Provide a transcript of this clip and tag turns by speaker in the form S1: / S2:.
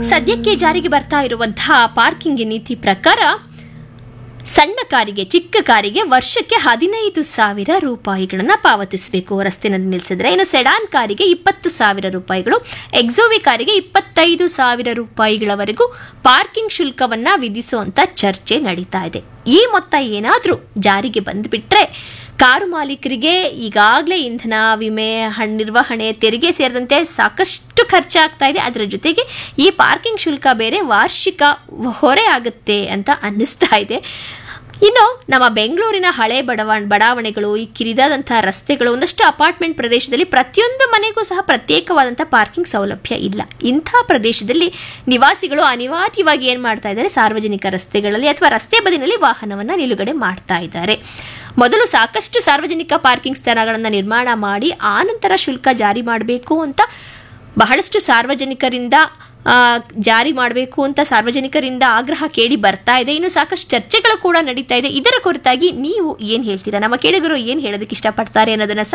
S1: ಸದ್ಯಕ್ಕೆ ಜಾರಿಗೆ ಬರ್ತಾ ಇರುವಂತಹ ಪಾರ್ಕಿಂಗ್ ನೀತಿ ಪ್ರಕಾರ ಸಣ್ಣ ಕಾರಿಗೆ ಚಿಕ್ಕ ಕಾರಿಗೆ ವರ್ಷಕ್ಕೆ ಹದಿನೈದು ಸಾವಿರ ರೂಪಾಯಿಗಳನ್ನ ಪಾವತಿಸಬೇಕು ರಸ್ತೆನಲ್ಲಿ ನಿಲ್ಲಿಸಿದ್ರೆ ಇನ್ನು ಸೆಡಾನ್ ಕಾರಿಗೆ ಇಪ್ಪತ್ತು ಸಾವಿರ ರೂಪಾಯಿಗಳು ಎಕ್ಸೋವಿ ಕಾರಿಗೆ ಇಪ್ಪತ್ತೈದು ಸಾವಿರ ರೂಪಾಯಿಗಳವರೆಗೂ ಪಾರ್ಕಿಂಗ್ ಶುಲ್ಕವನ್ನ ವಿಧಿಸುವಂತ ಚರ್ಚೆ ನಡೀತಾ ಇದೆ ಈ ಮೊತ್ತ ಏನಾದರೂ ಜಾರಿಗೆ ಬಂದ್ಬಿಟ್ರೆ ಕಾರು ಮಾಲೀಕರಿಗೆ ಈಗಾಗಲೇ ಇಂಧನ ವಿಮೆ ಹಣ್ ನಿರ್ವಹಣೆ ತೆರಿಗೆ ಸೇರಿದಂತೆ ಸಾಕಷ್ಟು ಖರ್ಚಾಗ್ತಾ ಇದೆ ಅದರ ಜೊತೆಗೆ ಈ ಪಾರ್ಕಿಂಗ್ ಶುಲ್ಕ ಬೇರೆ ವಾರ್ಷಿಕ ಹೊರೆ ಆಗುತ್ತೆ ಅಂತ ಅನ್ನಿಸ್ತಾ ಇದೆ ಇನ್ನು ನಮ್ಮ ಬೆಂಗಳೂರಿನ ಹಳೆ ಬಡವ ಬಡಾವಣೆಗಳು ಈ ಕಿರಿದಾದಂತಹ ರಸ್ತೆಗಳು ಒಂದಷ್ಟು ಅಪಾರ್ಟ್ಮೆಂಟ್ ಪ್ರದೇಶದಲ್ಲಿ ಪ್ರತಿಯೊಂದು ಮನೆಗೂ ಸಹ ಪ್ರತ್ಯೇಕವಾದಂತಹ ಪಾರ್ಕಿಂಗ್ ಸೌಲಭ್ಯ ಇಲ್ಲ ಇಂಥ ಪ್ರದೇಶದಲ್ಲಿ ನಿವಾಸಿಗಳು ಅನಿವಾರ್ಯವಾಗಿ ಏನು ಮಾಡ್ತಾ ಇದ್ದಾರೆ ಸಾರ್ವಜನಿಕ ರಸ್ತೆಗಳಲ್ಲಿ ಅಥವಾ ರಸ್ತೆ ಬದಿನಲ್ಲಿ ವಾಹನವನ್ನು ನಿಲುಗಡೆ ಮಾಡ್ತಾ ಇದ್ದಾರೆ ಮೊದಲು ಸಾಕಷ್ಟು ಸಾರ್ವಜನಿಕ ಪಾರ್ಕಿಂಗ್ ಸ್ಥಳಗಳನ್ನು ನಿರ್ಮಾಣ ಮಾಡಿ ಆನಂತರ ಶುಲ್ಕ ಜಾರಿ ಮಾಡಬೇಕು ಅಂತ ಬಹಳಷ್ಟು ಸಾರ್ವಜನಿಕರಿಂದ ಆ, ಜಾರಿ ಮಾಡಬೇಕು ಅಂತ ಸಾರ್ವಜನಿಕರಿಂದ ಆಗ್ರಹ ಕೇಳಿ ಬರ್ತಾ ಇದೆ ಇನ್ನು ಸಾಕಷ್ಟು ಚರ್ಚೆಗಳು ಕೂಡ ನಡೀತಾ ಇದೆ ಇದರ ಕುರಿತಾಗಿ ನೀವು ಏನು ಹೇಳ್ತೀರಾ ನಮ್ಮ ಕೇಳಿಗರು ಏನು ಹೇಳೋದಕ್ಕೆ ಇಷ್ಟಪಡ್ತಾರೆ ಅನ್ನೋದನ್ನ ಸಹ